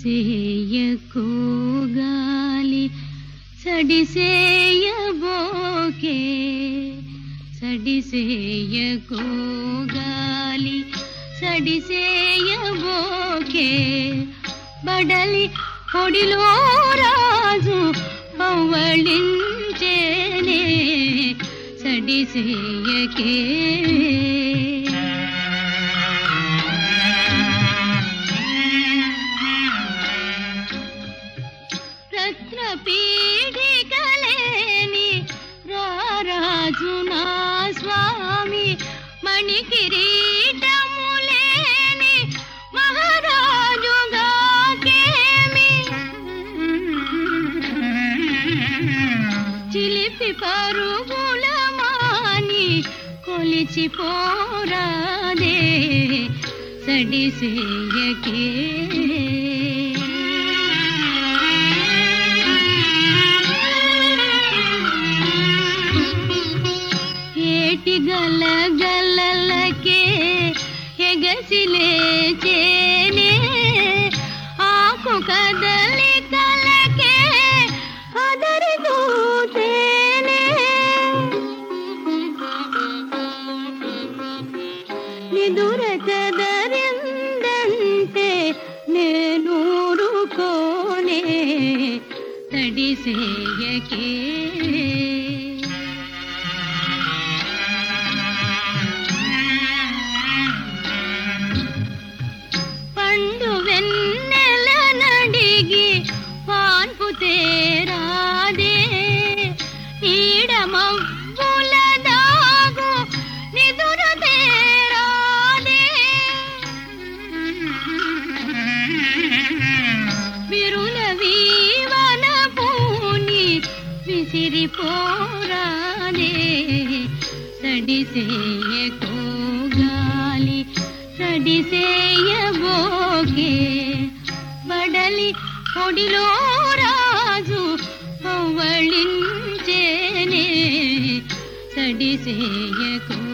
సడిసేయకు గాలి సడిసేయబోకే సడిసేయకు గాలి సడిసేయబోకే బడలి పొడిలో రాజు పవ్వళించేనే సడిసేయకే రత్న పీడికలేని రారాజు నా స్వామి మణి కిరీటములేని మహారాజుగా కేమి చిలిపి పరుగుల మాని కొలిచి పోరాదే సడిసేయకే ఏటి గల గలలకే ఎగసిలే చేనే ఆకు కదలి కలకే అదరి దూతేనే నిదుర కదరిందంటే నేనూరుకోనే తడిసేయకే పండు వెన్నెల నడిగి పాన్పు తేరాదే ఈడమవ్వుల దాగు నిదుర తేరాదే విరుల వీవన పూని విసిరిపోరాదే సడిసేయకో గాలి సడిసేయబోకే బడలి పొడిలో రాజు పవ్వళించేనే సడిసేయకో